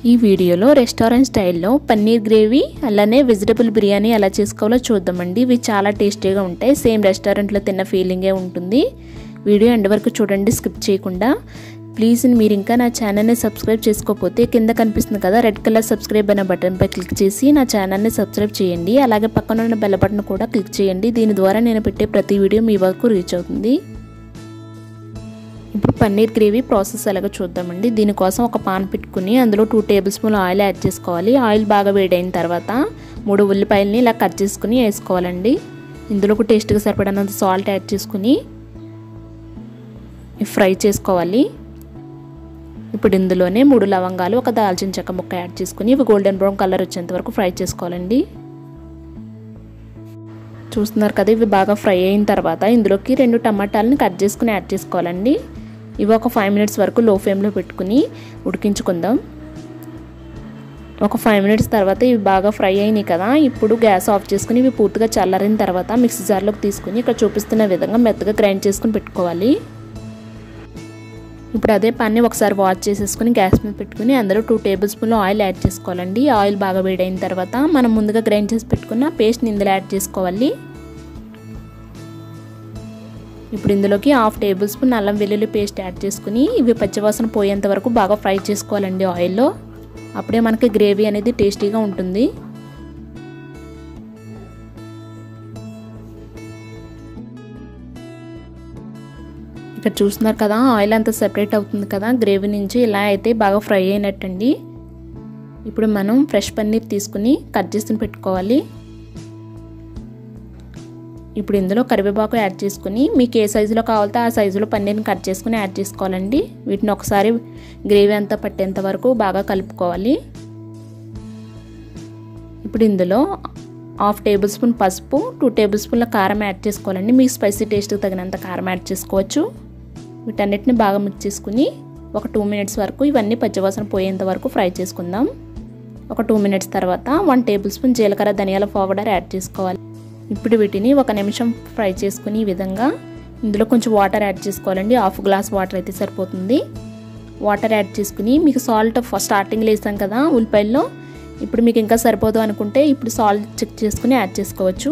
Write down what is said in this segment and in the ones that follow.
ఈ వీడియోలో రెస్టారెంట్ స్టైల్లో పన్నీర్ గ్రేవీ అలానే వెజిటబుల్ బిర్యానీ ఎలా చేసుకోవాలో చూద్దామండి ఇవి చాలా టేస్టీగా ఉంటాయి సేమ్ రెస్టారెంట్లో తిన్న ఫీలింగే ఉంటుంది వీడియో ఎండ్ వరకు చూడండి స్కిప్ చేయకుండా ప్లీజ్ మీరు ఇంకా నా ఛానల్ని సబ్స్క్రైబ్ చేసుకోకపోతే కింద కనిపిస్తుంది కదా రెడ్ కలర్ సబ్స్క్రైబ్ అనే బటన్పై క్లిక్ చేసి నా ఛానల్ని సబ్స్క్రైబ్ చేయండి అలాగే పక్కన ఉన్న బెల్ బటన్ కూడా క్లిక్ చేయండి దీని ద్వారా నేను పెట్టే ప్రతి వీడియో మీ వరకు రీచ్ అవుతుంది ఇప్పుడు పన్నీర్ గ్రేవీ ప్రాసెస్ ఎలాగో చూద్దామండి దీనికోసం ఒక పాన్ పెట్టుకుని అందులో two tablespoon oil add చేసుకోవాలి ఆయిల్ బాగా వేడైన తర్వాత మూడు ఉల్లిపాయలని ఇలా కట్ చేసుకుని వేసుకోవాలండి ఇందులోకి టేస్ట్గా సరిపడినంత సాల్ట్ యాడ్ చేసుకుని ఫ్రై చేసుకోవాలి ఇప్పుడు ఇందులోనే మూడు లవంగాలు ఒక దాల్చిన చెక్క ముక్క యాడ్ చేసుకుని ఇవి గోల్డెన్ బ్రౌన్ కలర్ వచ్చేంత వరకు ఫ్రై చేసుకోవాలండి చూస్తున్నారు కదా ఇవి బాగా ఫ్రై అయిన తర్వాత ఇందులోకి రెండు టమాటాలని కట్ చేసుకుని యాడ్ చేసుకోవాలండి ఇవి ఒక ఫైవ్ మినిట్స్ వరకు లో ఫ్లేమ్లో పెట్టుకుని ఉడికించుకుందాం ఒక ఫైవ్ మినిట్స్ తర్వాత ఇవి బాగా ఫ్రై అయినాయి కదా ఇప్పుడు గ్యాస్ ఆఫ్ చేసుకుని ఇవి పూర్తిగా చల్లారిన తర్వాత మిక్సీ జార్లోకి తీసుకుని ఇక్కడ చూపిస్తున్న విధంగా మెత్తగా గ్రైండ్ చేసుకుని పెట్టుకోవాలి ఇప్పుడు అదే పాన్ని ఒకసారి వాష్ చేసేసుకుని గ్యాస్ మీద పెట్టుకుని అందులో టూ టేబుల్ స్పూన్లు ఆయిల్ యాడ్ చేసుకోవాలండి ఆయిల్ బాగా వేడైన తర్వాత మనం ముందుగా గ్రైండ్ చేసి పెట్టుకున్న పేస్ట్ని ఇందులో యాడ్ చేసుకోవాలి ఇప్పుడు ఇందులోకి హాఫ్ టేబుల్ స్పూన్ అల్లం వెల్లుల్లి పేస్ట్ యాడ్ చేసుకుని ఇవి పచ్చివాసన పోయేంత వరకు బాగా ఫ్రై చేసుకోవాలండి ఆయిల్లో అప్పుడే మనకి గ్రేవీ అనేది టేస్టీగా ఉంటుంది ఇక్కడ చూస్తున్నారు కదా ఆయిల్ అంతా సెపరేట్ అవుతుంది కదా గ్రేవీ నుంచి ఇలా అయితే బాగా ఫ్రై అయినట్టండి ఇప్పుడు మనం ఫ్రెష్ పన్నీర్ తీసుకుని కట్ చేసుకుని పెట్టుకోవాలి ఇప్పుడు ఇందులో కరివేపాకు యాడ్ చేసుకుని మీకు ఏ సైజులో కావాలితే ఆ సైజులో పన్నీర్ని కట్ చేసుకుని యాడ్ చేసుకోవాలండి వీటిని ఒకసారి గ్రేవీ అంతా పట్టేంత వరకు బాగా కలుపుకోవాలి ఇప్పుడు ఇందులో హాఫ్ టేబుల్ స్పూన్ పసుపు టూ టేబుల్ స్పూన్ల కారం యాడ్ చేసుకోవాలండి మీకు స్పైసీ టేస్ట్కి తగినంత కారం యాడ్ చేసుకోవచ్చు వీటన్నిటిని బాగా మిక్స్ చేసుకుని ఒక టూ మినిట్స్ వరకు ఇవన్నీ పచ్చివాసన పోయేంత వరకు ఫ్రై చేసుకుందాం ఒక టూ మినిట్స్ తర్వాత వన్ టేబుల్ స్పూన్ జీలకర్ర ధనియాల పౌడర్ యాడ్ చేసుకోవాలి ఇప్పుడు వీటిని ఒక నిమిషం ఫ్రై చేసుకుని ఈ విధంగా ఇందులో కొంచెం వాటర్ యాడ్ చేసుకోవాలండి హాఫ్ గ్లాస్ వాటర్ అయితే సరిపోతుంది వాటర్ యాడ్ చేసుకుని మీకు సాల్ట్ స్టార్టింగ్లో వేసాం కదా ఉల్లిపాయల్లో ఇప్పుడు మీకు ఇంకా సరిపోదు అనుకుంటే ఇప్పుడు సాల్ట్ చెక్ చేసుకుని యాడ్ చేసుకోవచ్చు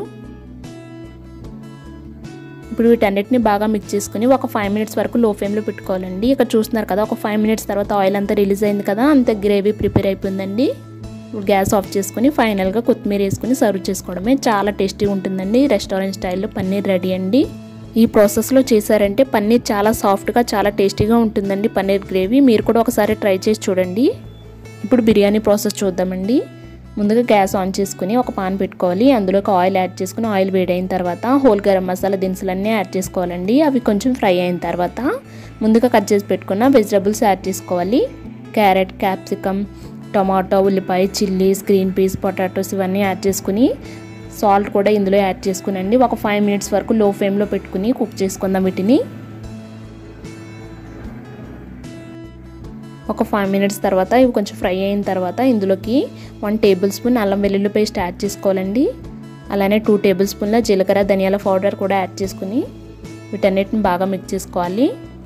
ఇప్పుడు వీటన్నిటిని బాగా మిక్స్ చేసుకుని ఒక ఫైవ్ మినిట్స్ వరకు లో ఫ్లేమ్లో పెట్టుకోవాలండి ఇక్కడ చూస్తున్నారు కదా ఒక ఫైవ్ మినిట్స్ తర్వాత ఆయిల్ అంతా రిలీజ్ అయింది కదా అంత గ్రేవీ ప్రిపేర్ అయిపోయిందండి ఇప్పుడు గ్యాస్ ఆఫ్ చేసుకుని ఫైనల్గా కొత్తిమీర వేసుకుని సర్వ్ చేసుకోవడమే చాలా టేస్టీ ఉంటుందండి రెస్టారెంట్ స్టైల్లో పన్నీర్ రెడీ అండి ఈ ప్రాసెస్లో చేశారంటే పన్నీర్ చాలా సాఫ్ట్గా చాలా టేస్టీగా ఉంటుందండి పన్నీర్ గ్రేవీ మీరు కూడా ఒకసారి ట్రై చేసి చూడండి ఇప్పుడు బిర్యానీ ప్రాసెస్ చూద్దామండి ముందుగా గ్యాస్ ఆన్ చేసుకుని ఒక పాన్ పెట్టుకోవాలి అందులోకి ఆయిల్ యాడ్ చేసుకుని ఆయిల్ వేడైన తర్వాత హోల్ గరం మసాలా దినుసులన్నీ యాడ్ చేసుకోవాలండి అవి కొంచెం ఫ్రై అయిన తర్వాత ముందుగా కట్ చేసి పెట్టుకున్న వెజిటబుల్స్ యాడ్ చేసుకోవాలి క్యారెట్ క్యాప్సికమ్ టమాటో ఉల్లిపాయ చిల్లీస్ గ్రీన్ పీస్ పొటాటోస్ ఇవన్నీ యాడ్ చేసుకుని సాల్ట్ కూడా ఇందులో యాడ్ చేసుకునండి ఒక ఫైవ్ మినిట్స్ వరకు లో ఫ్లేమ్లో పెట్టుకుని కుక్ చేసుకుందాం వీటిని ఒక ఫైవ్ మినిట్స్ తర్వాత ఇవి కొంచెం ఫ్రై అయిన తర్వాత ఇందులోకి వన్ టేబుల్ స్పూన్ అల్లం వెల్లుల్లి పేస్ట్ యాడ్ చేసుకోవాలండి అలానే టూ టేబుల్ స్పూన్ల జీలకర్ర ధనియాల పౌడర్ కూడా యాడ్ చేసుకుని వీటన్నిటిని బాగా మిక్స్ చేసుకోవాలి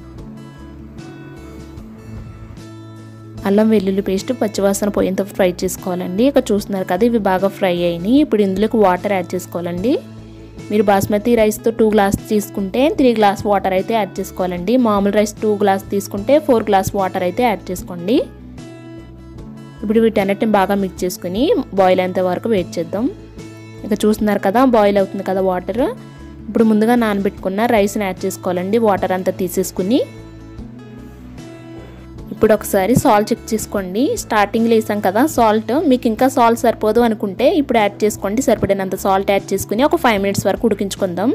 అల్లం వెల్లుల్లి పేస్ట్ పచ్చివాసన పోయేంత ఫ్రై చేసుకోవాలండి ఇక్కడ చూస్తున్నారు కదా ఇవి బాగా ఫ్రై అయినాయి ఇప్పుడు ఇందులోకి వాటర్ యాడ్ చేసుకోవాలండి మీరు బాస్మతి రైస్తో టూ గ్లాస్ తీసుకుంటే త్రీ గ్లాస్ వాటర్ అయితే యాడ్ చేసుకోవాలండి మామూలు రైస్ టూ గ్లాస్ తీసుకుంటే ఫోర్ గ్లాస్ వాటర్ అయితే యాడ్ చేసుకోండి ఇప్పుడు వీటన్నిటిని బాగా మిక్స్ చేసుకుని బాయిల్ అయ్యేంత వరకు వెయిట్ చేద్దాం ఇక చూస్తున్నారు కదా బాయిల్ అవుతుంది కదా వాటర్ ఇప్పుడు ముందుగా నానబెట్టుకున్న రైస్ని యాడ్ చేసుకోవాలండి వాటర్ అంతా తీసేసుకుని ఇప్పుడు ఒకసారి సాల్ట్ చెక్ చేసుకోండి స్టార్టింగ్లో వేసాం కదా సాల్ట్ మీకు ఇంకా సాల్ట్ సరిపోదు అనుకుంటే ఇప్పుడు యాడ్ చేసుకోండి సరిపడినంత సాల్ట్ యాడ్ చేసుకుని ఒక ఫైవ్ మినిట్స్ వరకు ఉడికించుకుందాం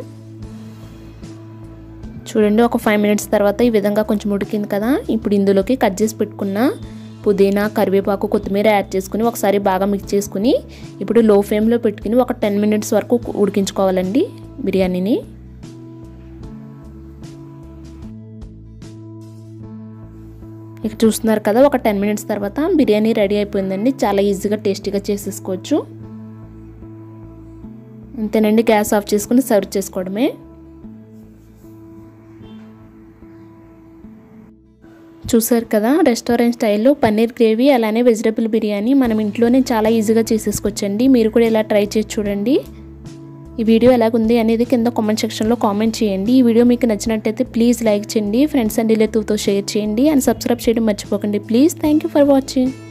చూడండి ఒక ఫైవ్ మినిట్స్ తర్వాత ఈ విధంగా కొంచెం ఉడికింది కదా ఇప్పుడు ఇందులోకి కట్ చేసి పెట్టుకున్న పుదీనా కరివేపాకు కొత్తిమీర యాడ్ చేసుకుని ఒకసారి బాగా మిక్స్ చేసుకుని ఇప్పుడు లో ఫ్లేమ్లో పెట్టుకుని ఒక టెన్ మినిట్స్ వరకు ఉడికించుకోవాలండి బిర్యానీని ఇక చూస్తున్నారు కదా ఒక టెన్ మినిట్స్ తర్వాత బిర్యానీ రెడీ అయిపోయిందండి చాలా ఈజీగా టేస్టీగా చేసేసుకోవచ్చు అంతేనండి గ్యాస్ ఆఫ్ చేసుకుని సర్వ్ చేసుకోవడమే చూసారు కదా రెస్టారెంట్ స్టైల్లో పన్నీర్ గ్రేవీ అలానే వెజిటబుల్ బిర్యానీ మనం ఇంట్లోనే చాలా ఈజీగా చేసేసుకోవచ్చండి మీరు కూడా ఇలా ట్రై చేసి చూడండి ఈ వీడియో ఎలాగుంది అనేది కింద కామెంట్ సెక్షన్లో కామెంట్ చేయండి ఈ వీడియో మీకు నచ్చినట్టయితే ప్లీజ్ లైక్ చేయండి ఫ్రెండ్స్ అండ్ రిలేటివ్తో షేర్ చేయండి అండ్ సబ్స్క్రైబ్ చేయడం మర్చిపోకండి please thank you for watching